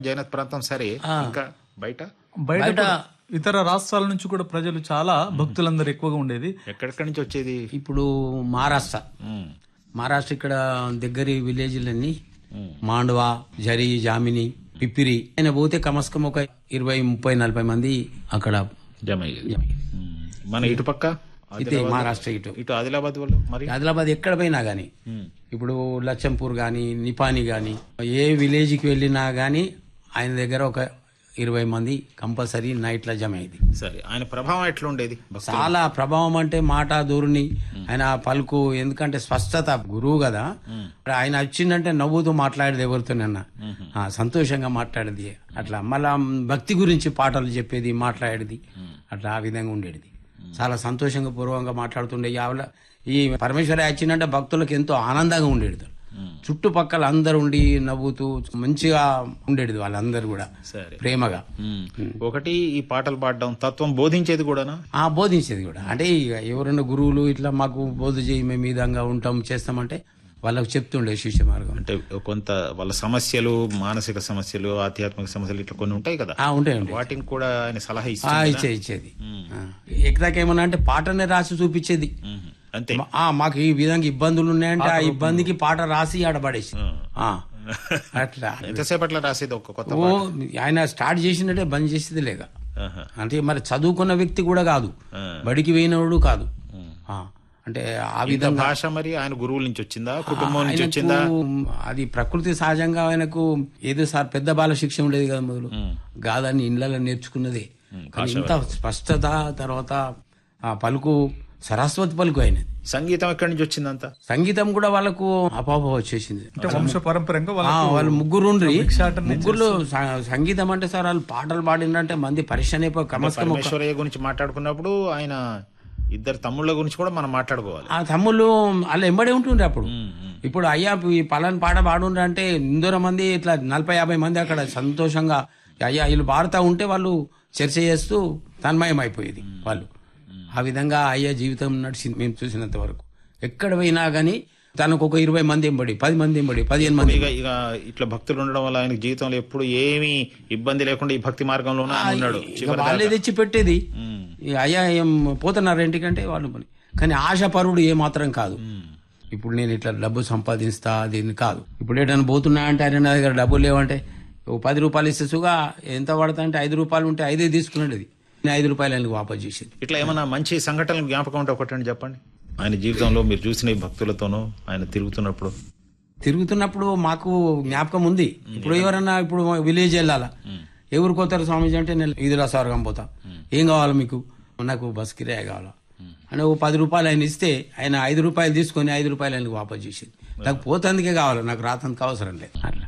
జైనత్ ప్రాంతం సరే ఇంకా బయట బయట కూడా ఇతర రాష్ట్రాల నుంచి కూడా ప్రజలు చాలా భక్తులందరూ ఎక్కువగా ఉండేది ఎక్కడెక్కడి నుంచి వచ్చేది ఇప్పుడు మహారాష్ట్ర ఉమ్, మహారాష్ట్ర ఇక్కడ దగ్గరి విలేజ్లన్నీ మాండవా జరి జామిని పిప్పిరి ఆయన పోతే కమస్కం ఒక ఇరవై ముప్పై నలభై మంది అక్కడ జమ అయ్యేది ఉమ్, మన ఇటు పక్క ఇది మహారాష్ట్ర ఇటు ఇటు ఆదిలాబాద్ వాళ్ళు మరి ఆదిలాబాద్ ఎక్కడ పోయినా గానీ ఇప్పుడు లచ్చంపూర్ గాని నిపాని గాని ఏ విలేజ్కి వెళ్ళినా గానీ ఆయన దగ్గర ఒక ఇరవై మంది కంపల్సరీ నైట్ లో జమ అయింది సరే ఆయన ప్రభావం ఎట్లా ఉండేది భక్తులు? చాలా ప్రభావం అంటే మాట ధోరణి ఆయన పలుకు ఎందుకంటే స్పష్టత గురువు కదా ఆయన వచ్చిందంటే నవ్వుతూ మాట్లాడేది ఎవరితోనన్నా ఆ, సంతోషంగా మాట్లాడేది అట్లా మళ్ళా భక్తి గురించి పాటలు చెప్పేది మాట్లాడేది అట్లా ఆ విధంగా ఉండేది చాలా సంతోషంగా పూర్వంగా మాట్లాడుతుండే యావల ఈ పరమేశ్వర వచ్చిందంటే భక్తులకు ఎంతో ఆనందంగా ఉండేది చుట్టుపక్కల అందరు ఉండి నవ్వుతూ మంచిగా ఉండేది వాళ్ళందరూ కూడా సరే ప్రేమగా ఉమ్, ఒకటి ఈ పాటలు పాడడం తత్వం బోధించేది కూడానా ఆ బోధించేది కూడా అంటే ఇక ఎవరైనా గురువులు ఇట్లా మాకు బోధ చేయి మేము ఈ విధంగా ఉంటాం చేస్తామంటే వాళ్ళకు చెప్తుండే శిష్య మార్గం అంటే కొంత వాళ్ళ సమస్యలు మానసిక సమస్యలు ఆధ్యాత్మిక సమస్యలు ఇట్లా కొన్ని ఉంటాయి కదా ఆ, ఉంటాయి ఉంటాయి వాటిని కూడా ఆయన సలహా ఆ, ఇస్తుంది ఇచ్చేది ఇచ్చేది ఎక్కదాకేమన్నా అంటే పాటనే రాసి చూపించేది ఉమ్, అంతే మా- ఆ, మాకు ఈ విధంగా ఇబ్బందులు ఉన్నాయంటే ఆ ఇబ్బందికి పాట రాసి ఆడబడేసి ఆ, అట్లా ఎంతసేపట్లో రాసేది ఒక కొత్త ఓ ఆయన స్టార్ట్ చేసినట్టే బంద్ చేసేది లేక ఆహా. అంటే మరి చదువుకున్న వ్యక్తి కూడా కాదు ఆ. బడికి పోయినవాడు కాదు ఆ, అంటే ఆ ఇంత విధంగా భాష మరి ఆయన గురువుల నుంచి వచ్చిందా కుటుంబం నుంచి వచ్చిందా ఆయనకు అది ప్రకృతి సహజంగా ఆయనకు ఏదో సార్ పెద్ద బాల శిక్ష ఉండేది కదా మొదలు కాదని ఇండ్లలో నేర్చుకున్నదే కానీ ఇంత స్పష్టత తర్వాత ఆ పలుకు సరస్వతి పలుకు అయినది సంగీతం ఎక్కడి నుంచి వచ్చిందంతా సంగీతం కూడా వాళ్ళకు అపాప వచ్చేసింది అంటే వంశ పరంపరంగా ఆ, వాళ్ళ వాళ్ళు ముగ్గురు ఉండ్రి భిక్షాటన ముగ్గురు సంగీతం అంటే సార్ వాళ్ళు పాటలు పాడిందంటే మంది పరిశ్రమ అయిపోయి కమస్కం ఒక- పరమేశ్వరయ్య గురించి మాట్లాడుకున్నప్పుడు ఆయన ఇద్దరు తమ్ముళ్ళ గురించి కూడా మనం మాట్లాడుకోవాలి ఆ తమ్ముళ్ళు వాళ్ళు ఎంబడే ఉంటుండే అప్పుడు ఇప్పుడు అయ్యా ఈ పలాని పాట పాడుండ్రు అంటే ఇందూర మంది ఇట్లా నలభై యాభై మంది అక్కడ సంతోషంగా అయ్యా వీళ్ళు పాడుతూ ఉంటే వాళ్ళు చర్చ చేస్తూ తన్మయం అయిపోయేది వాళ్ళు ఆ విధంగా అయ్యా జీవితం నడిచింది మేము చూసినంత వరకు ఎక్కడ పోయినా గానీ తనకు ఒక ఇరవై మంది ఎంబడి పది మంది ఎంబడి పదిహేను మంది ఇక ఇక ఇట్లా భక్తులు ఉండడం వల్ల ఆయన జీవితంలో ఎప్పుడు ఏమీ ఇబ్బంది లేకుండా ఈ భక్తి మార్గంలోనే ఆయన ఉన్నాడు ఇక చివరి వాళ్ళే దాకా. తెచ్చి పెట్టేది ఉమ్. ఇక అయ్యా ఏం పోతున్నారు ఇంటికంటే వాళ్ళు పని కానీ ఆశపరుడు ఏ మాత్రం కాదు ఇప్పుడు నేను ఇట్లా డబ్బు సంపాదిస్తా దీన్ని కాదు ఇప్పుడు ఏదైనా పోతున్నా అంటే ఆయన నా దగ్గర డబ్బులు లేవంటే ఓ పది రూపాయలు ఇస్తే సుగా ఎంత పడతా అంటే ఐదు రూపాయలు ఉంటే ఐదే తీసుకున్నాడు అది నేను ఐదు రూపాయలు ఆయనకు వాపస్ చేసేది ఇట్లా ఏమన్నా మంచి సంఘటనలు జ్ఞాపకం ఉంటే ఒకటండి చెప్పండి ఆయన జీవితంలో మీరు చూసిన ఈ భక్తులతోనూ ఆయన తిరుగుతున్నప్పుడు తిరుగుతున్నప్పుడు మాకు జ్ఞాపకం ఉంది ఇప్పుడు ఎవరన్నా ఇప్పుడు విలేజ్ వెళ్ళాలా ఎవరు పోతారు స్వామీజీ అంటే నేను ఈదులా స్వర్గం పోతా ఏం కావాలి మీకు నాకు బస్ కిరాయి కావాలా అని ఓ పది రూపాయలు ఆయన ఇస్తే ఆయన ఐదు రూపాయలు తీసుకొని ఐదు రూపాయలు ఆయనకు వాపస్ చేసేది నాకు పోతందుకే కావాలి నాకు రాతందుకు అవసరం లేదు అట్లా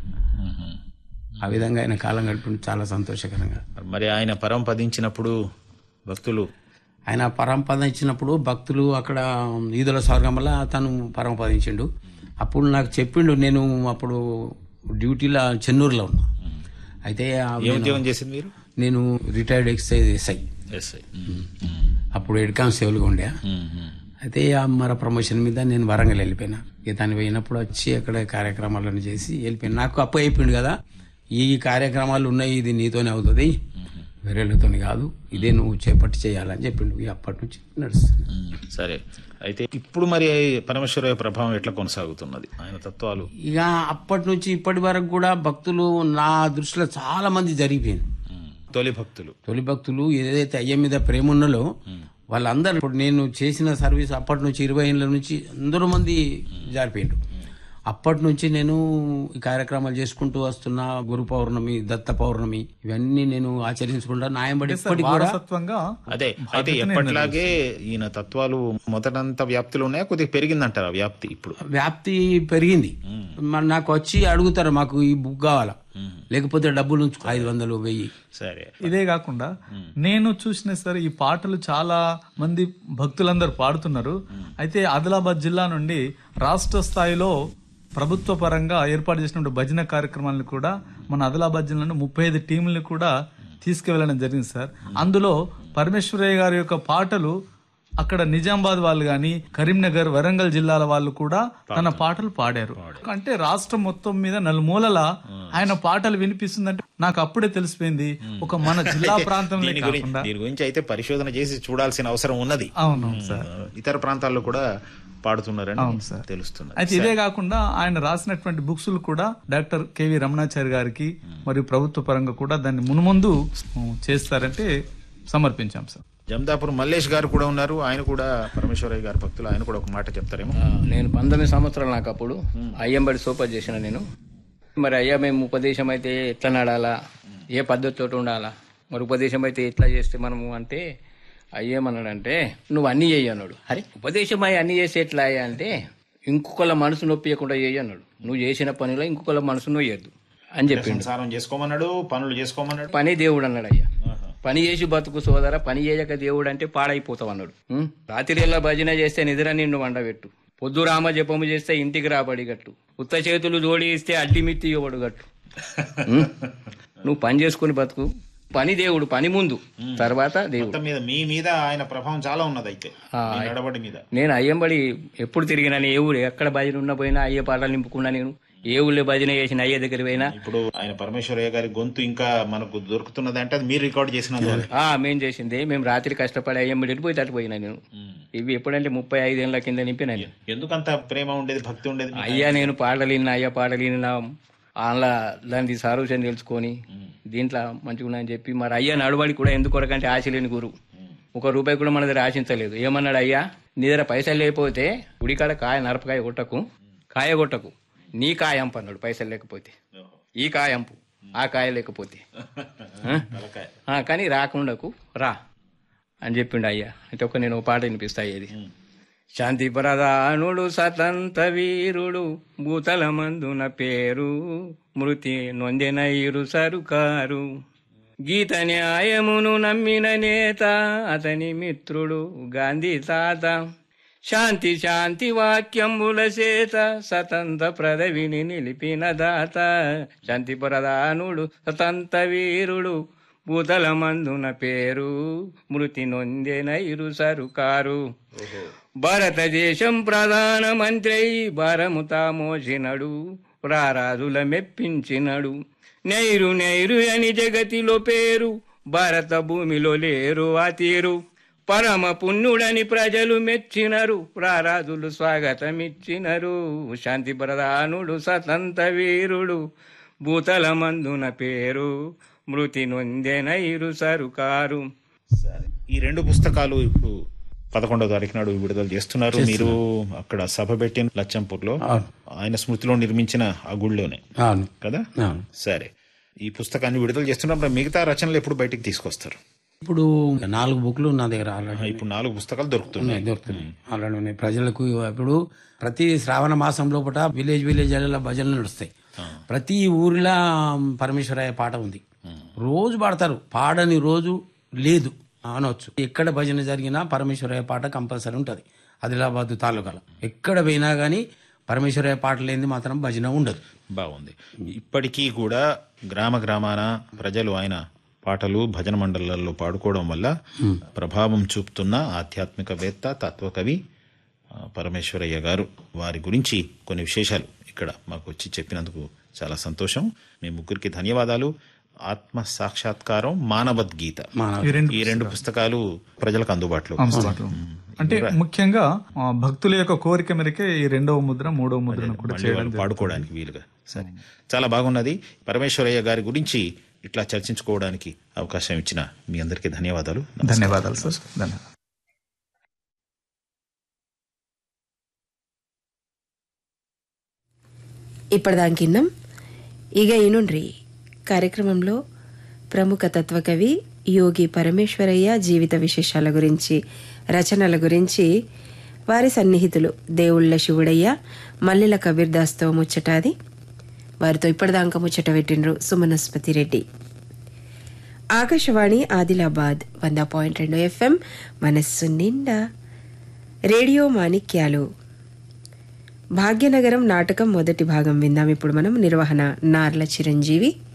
ఆ విధంగా ఆయన కాలం గడిపి చాలా సంతోషకరంగా మరి ఆయన పరం పదించినప్పుడు భక్తులు ఆయన పరంపద ఇచ్చినప్పుడు భక్తులు అక్కడ ఈదుల స్వర్గం వల్ల తను పరమపదించిండు అప్పుడు నాకు చెప్పిండు నేను అప్పుడు డ్యూటీలో చెన్నూరులో ఉన్నా అయితే ఆ ఏ ఉద్యోగం చేసింది మీరు నేను రిటైర్డ్ ఎక్సైజ్ ఎస్ఐ ఎస్ఐ అప్పుడు హెడ్ కానిస్టేబుల్గా ఉండే అయితే ఆ మర ప్రమోషన్ మీద నేను వరంగల్ వెళ్ళిపోయినా ఇక తను పోయినప్పుడు వచ్చి అక్కడ కార్యక్రమాలను చేసి వెళ్ళిపోయినా నాకు అప్పు అయిపోయింది కదా ఈ కార్యక్రమాలు ఉన్నాయి ఇది నీతోనే అవుతుంది వేరేళ్ళతో కాదు ఇదే నువ్వు చేపట్టి చేయాలని చెప్పిండు ఇక అప్పటి నుంచి నడుస్తుంది సరే అయితే ఇప్పుడు మరి పరమేశ్వర ప్రభావం ఎట్లా కొనసాగుతున్నది ఆయన తత్వాలు ఇక అప్పటి నుంచి ఇప్పటి వరకు కూడా భక్తులు నా దృష్టిలో చాలా మంది జరిగిపోయింది తొలి భక్తులు తొలి భక్తులు ఏదైతే అయ్య మీద ప్రేమ ఉన్నలో వాళ్ళందరూ ఇప్పుడు నేను చేసిన సర్వీస్ అప్పటి నుంచి ఇరవై ఏళ్ళ నుంచి అందరూ మంది జారిపోయిండు అప్పటి నుంచి నేను ఈ కార్యక్రమాలు చేసుకుంటూ వస్తున్నా గురు పౌర్ణమి దత్త పౌర్ణమి ఇవన్నీ నేను ఆచరించుకుంటా నాయంబడి ఇప్పటికి కూడా వారసత్వంగా అదే అయితే ఎప్పటిలాగే ఈయన తత్వాలు మొదటంత వ్యాప్తిలో ఉన్నాయా కొద్దిగా పెరిగిందంటారా వ్యాప్తి ఇప్పుడు వ్యాప్తి పెరిగింది మరి నాకు వచ్చి అడుగుతారు మాకు ఈ బుక్ కావాలా లేకపోతే డబ్బులు ఉంచుకో ఐదు వందలు వెయ్యి సరే ఇదే కాకుండా నేను చూసిన సరే ఈ పాటలు చాలా మంది భక్తులందరూ పాడుతున్నారు అయితే ఆదిలాబాద్ జిల్లా నుండి రాష్ట్ర స్థాయిలో ప్రభుత్వ పరంగా ఏర్పాటు చేసిన భజన కార్యక్రమాలను కూడా మన ఆదిలాబాద్ జిల్లాలో ముప్పై ఐదు టీంలను కూడా తీసుకువెళ్ళడం జరిగింది సార్ అందులో పరమేశ్వరయ్య గారి యొక్క పాటలు అక్కడ నిజామాబాద్ వాళ్ళు గాని కరీంనగర్ వరంగల్ జిల్లాల వాళ్ళు కూడా తన పాటలు పాడారు అంటే రాష్ట్రం మొత్తం మీద నలుమూలల ఆయన పాటలు వినిపిస్తుందంటే నాకు అప్పుడే తెలిసిపోయింది ఒక మన జిల్లా ప్రాంతంలో దీని గురించి కాకుండా దీని గురించి అయితే పరిశోధన చేసి చూడాల్సిన అవసరం ఉన్నది అవును సార్ ఆ, ఇతర ప్రాంతాల్లో కూడా పాడుతున్నారని అవును సార్. తెలుస్తున్నది అయితే ఇదే కాకుండా ఆయన రాసినటువంటి బుక్స్ కూడా డాక్టర్ కెవి రమణాచారి గారికి మరియు ప్రభుత్వ పరంగా కూడా దాన్ని మునుముందు ఉమ్, చేస్తారంటే సమర్పించాం సార్ జమదాపూర్ మల్లేష్ గారు కూడా ఉన్నారు ఆయన కూడా పరమేశ్వరయ్య గారి భక్తులు ఆయన కూడా ఒక మాట చెప్తారేమో ఆ, నేను పంతొమ్మిది సంవత్సరాలు నాకు అప్పుడు అయ్యంబడి సూపర్ చేసిన నేను మరి అయ్యా మేము ఉపదేశం అయితే ఎట్లా నడాలా ఏ పద్ధతితో ఉండాలా మరి ఉపదేశం అయితే ఎట్లా చేస్తే మనము అంటే అయ్యేమన్నాడంటే నువ్వు అన్ని చెయ్యి అన్నాడు అరే ఉపదేశం అయ్యి అన్ని చేసి ఎట్లా అయ్యా అంటే ఇంకొకళ్ళ మనసు నొప్పియకుండా చెయ్యి అన్నాడు నువ్వు చేసిన పనిలో ఇంకొకళ్ళ మనసు నొయ్యద్దు అని చెప్పిండు సంసారం చేసుకోమన్నాడు పనులు చేసుకోమన్నాడు పని దేవుడు అన్నాడు అయ్యా పని చేసి బతుకు సోదర పని చేయక దేవుడు అంటే పాడైపోతావు అన్నాడు ఉం? రాత్రిళ్ళ భజన చేస్తే నిద్ర నిన్ను వండబెట్టు పొద్దు రామ జపము చేస్తే ఇంటికి రాబడి గట్టు ఉత్త చేతులు జోడి ఇస్తే అడ్డిమిత్తి ఇవ్వడు గట్టు ఉం? నువ్వు పని చేసుకుని బతుకు పని దేవుడు పని ముందు తర్వాత దేవుడు మొత్తం మీద మీ మీద ఆయన ప్రభావం చాలా ఉన్నది అయితే మీ నడవడి మీద నేను అయ్యంబడి ఎప్పుడు తిరిగినా ఏ ఊరు ఎక్కడ భజన ఉన్న పోయినా అయ్యే పాటలు నింపుకున్నా నేను ఏ ఊళ్ళో భజన చేసిన అయ్యే దగ్గర పోయినా ఇప్పుడు ఆయన పరమేశ్వరయ్య గారి గొంతు ఇంకా మనకు దొరుకుతున్నది అంటే అది మీరు రికార్డ్ చేసినందువల్ల ఆ మేం చేసింది మేము రాత్రి కష్టపడి అయ్యంబడి పోయి తట్టుపోయినా నేను ఇవి ఎప్పుడంటే ముప్పై ఐదేళ్ల కింద నింపినా నేను ఎందుకంత ప్రేమ ఉండేది భక్తి ఉండేది మీకు? అయ్యా నేను పాటలు విన్నా అయ్యా పాటలు విన్నా అలా దానికి సారూప్యం తెలుసుకొని దీంట్లో మంచిగా ఉన్నాయని చెప్పి మరి అయ్యా నడవడి కూడా ఎందుకు కొరకంటే ఆశ లేని గురు ఒక రూపాయి కూడా మన దగ్గర ఆశించలేదు ఏమన్నాడు అయ్యా నీ దగ్గర పైసలు లేకపోతే ఉడికాడ కాయ నరపకాయ కొట్టకు కాయ కొట్టకు నీ కాయ అంపు అన్నాడు పైసలు లేకపోతే ఈ కాయ అంపు ఆ కాయ లేకపోతే ఆ? తలకాయ. ఆ, కానీ రాకుండకు రా అని చెప్పిండు అయ్యా అయితే ఒక నేను ఒక పాట వినిపిస్తా ఇది శాంతి ప్రధానుడు సతంత వీరుడు భూతల మందున పేరు మృతి నొందిన ఇరు సరుకారు గీత న్యాయమును నమ్మిన నేత అతని మిత్రుడు గాంధీ తాత శాంతి శాంతి వాక్యంబుల చేత స్వతంత్ర ప్రదవిని నిలిపిన దాత శాంతి ప్రధానుడు స్వతంత్ర వీరుడు భూతల మందున పేరు మృతి నొందెన ఇరు సరుకారు భారతదేశం ప్రధానమంత్రి భారము తామోసినడు రారాజుల మెప్పించినడు నైరు నైరు అని జగతిలో పేరు భారత భూమిలో లేరు ఆ తీరు పరమ పుణ్యుడని ప్రజలు మెచ్చినరు రారాజులు స్వాగతమిచ్చినరు శాంతి ప్రధానుడు స్వతంత్ర వీరుడు భూతల మందున పేరు మృతి నొందెన ఇరు సరుకారు సరే. ఈ రెండు పుస్తకాలు ఇప్పుడు పదకొండవ తారీఖు నాడు విడుదల చేస్తున్నారు మీరు అక్కడ సభ పెట్టిన లచ్చంపూర్లో అవును. ఆయన స్మృతిలో నిర్మించిన ఆ గుడిలోనే అవును కదా అవును సరే ఈ పుస్తకాన్ని విడుదల చేస్తున్నప్పుడు మిగతా రచనలు ఎప్పుడు బయటికి తీసుకొస్తారు ఇప్పుడు నాలుగు బుక్లు నా దగ్గర ఆల్రెడీ ఇప్పుడు నాలుగు పుస్తకాలు దొరుకుతున్నాయి ఉన్నాయి దొరుకుతున్నాయి ఆల్రెడీ ఉన్నాయి ప్రజలకు ఇప్పుడు ప్రతి శ్రావణ మాసం లోపల విలేజ్ విలేజ్ భజనలు నడుస్తాయి ప్రతి ఊరిలో పరమేశ్వరయ్య పాట ఉంది రోజు పాడతారు పాడని రోజు లేదు అనవచ్చు ఎక్కడ భజన జరిగినా పరమేశ్వరయ్య పాట కంపల్సరీ ఉంటుంది ఆదిలాబాద్ తాలూకాలో ఎక్కడ పోయినా కానీ పరమేశ్వరయ్య పాట లేనిది మాత్రం భజన ఉండదు బాగుంది ఇప్పటికీ కూడా గ్రామ గ్రామాన ప్రజలు ఆయన పాటలు భజన మండలాల్లో పాడుకోవడం వల్ల ప్రభావం చూపుతున్న ఆధ్యాత్మికవేత్త తత్వకవి ఆ, పరమేశ్వరయ్య గారు వారి గురించి కొన్ని విశేషాలు ఇక్కడ మాకు వచ్చి చెప్పినందుకు చాలా సంతోషం మీ ముగ్గురికి ధన్యవాదాలు ఆత్మ సాక్షాత్కారం మానవద్గీత మానవ ఈ రెండు ఈ రెండు పుస్తకాలు ప్రజలకు అందుబాటులో అందుబాటులో ఉంది. అంటే ముఖ్యంగా ఆ, భక్తుల యొక్క కోరిక మేరకే ఈ రెండవ ముద్ర మూడవ ముద్రను కూడా మళ్ళీ వాళ్ళు పాడుకోవడానికి వీలుగా సరే చాలా బాగున్నది పరమేశ్వరయ్య గారి గురించి ఇట్లా చర్చించుకోవడానికి అవకాశం ఇచ్చిన మీ అందరికీ ధన్యవాదాలు ధన్యవాదాలు సార్ ధన్యవాదాలు ఇప్పటిదాకిన్నాం ఇక ఇనుండ్రి కార్యక్రమంలో ప్రముఖ తత్వకవి యోగి పరమేశ్వరయ్య జీవిత విశేషాల గురించి రచనల గురించి వారి సన్నిహితులు దేవుళ్ళ శివుడయ్య మల్లెల కబీర్దాస్తో ముచ్చటాది వారితో ఇప్పటిదాకా ముచ్చట పెట్టిండ్రు సుమనస్పతి రెడ్డి ఆకాశవాణి ఆదిలాబాద్ వంద పాయింట్ రెండు ఎఫ్ఎం మనస్సు నిండా రేడియో మాణిక్యాలు భాగ్యనగరం నాటకం మొదటి భాగం విందాం ఇప్పుడు మనం నిర్వహణ నార్ల చిరంజీవి